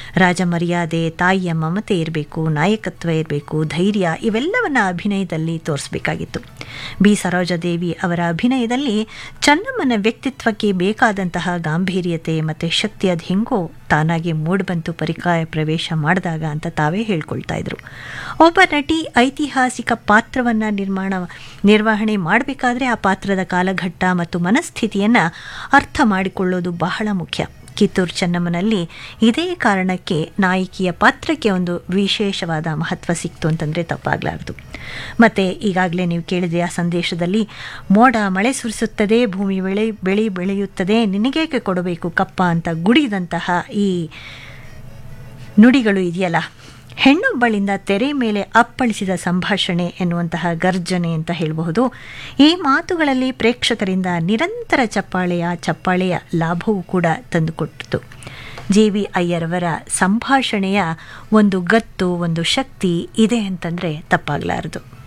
ರಾಜ ಮರ್ಯಾದೆ ತಾಯಿಯ ಮಮತೆ ಇರಬೇಕು ನಾಯಕತ್ವ ಇರಬೇಕು ಧೈರ್ಯ ಇವೆಲ್ಲವನ್ನ ಅಭಿನಯದಲ್ಲಿ ತೋರಿಸಬೇಕಾಗಿತ್ತು ಬಿ ಸರೋಜಾದೇವಿ ಅವರ ಅಭಿನಯದಲ್ಲಿ ಚೆನ್ನಮ್ಮನ ವ್ಯಕ್ತಿತ್ವಕ್ಕೆ ಬೇಕಾದಂತಹ ಗಾಂಭೀರ್ಯತೆ ಮತ್ತು ಶಕ್ತಿ ಅದು ಹೆಂಗೋ ತಾನಾಗಿ ಮೂಡ್ಬಂತು ಪರಿಕಾಯ ಪ್ರವೇಶ ಮಾಡಿದಾಗ ಅಂತ ತಾವೇ ಹೇಳ್ಕೊಳ್ತಾ ಇದ್ರು ಒಬ್ಬ ನಟಿ ಐತಿಹಾಸಿಕ ಪಾತ್ರವನ್ನು ನಿರ್ಮಾಣ ನಿರ್ವಹಣೆ ಮಾಡಬೇಕಾದ್ರೆ ಆ ಪಾತ್ರದ ಕಾಲಘಟ್ಟ ಮತ್ತು ಮನಸ್ಥಿತಿಯನ್ನು ಅರ್ಥ ಮಾಡಿಕೊಳ್ಳೋದು ಬಹಳ ಮುಖ್ಯ ಕಿತ್ತೂರು ಚೆನ್ನಮ್ಮನಲ್ಲಿ ಇದೇ ಕಾರಣಕ್ಕೆ ನಾಯಕಿಯ ಪಾತ್ರಕ್ಕೆ ಒಂದು ವಿಶೇಷವಾದ ಮಹತ್ವ ಸಿಕ್ತು ಅಂತಂದರೆ ತಪ್ಪಾಗಲಾರದು ಮತ್ತು ಈಗಾಗಲೇ ನೀವು ಕೇಳಿದೆ ಆ ಸಂದೇಶದಲ್ಲಿ ಮೋಡ ಮಳೆ ಸುರಿಸುತ್ತದೆ ಭೂಮಿ ಬೆಳೆ ಬೆಳೆ ಬೆಳೆಯುತ್ತದೆ ನಿನಗೇಕೆ ಕೊಡಬೇಕು ಕಪ್ಪ ಅಂತ ಗುಡಿದಂತಹ ಈ ನುಡಿಗಳು ಇದೆಯಲ್ಲ ಹೆಣ್ಣೊಬ್ಬಳಿಂದ ತೆರೆ ಮೇಲೆ ಅಪ್ಪಳಿಸಿದ ಸಂಭಾಷಣೆ ಎನ್ನುವಂತಹ ಗರ್ಜನೆ ಅಂತ ಹೇಳಬಹುದು ಈ ಮಾತುಗಳಲ್ಲಿ ಪ್ರೇಕ್ಷಕರಿಂದ ನಿರಂತರ ಚಪ್ಪಾಳೆಯ ಚಪ್ಪಾಳೆಯ ಲಾಭವೂ ಕೂಡ ತಂದುಕೊಟ್ಟಿತು ಜಿ ವಿ ಅಯ್ಯರವರ ಸಂಭಾಷಣೆಯ ಒಂದು ಗತ್ತು ಒಂದು ಶಕ್ತಿ ಇದೆ ಅಂತಂದರೆ ತಪ್ಪಾಗಲಾರದು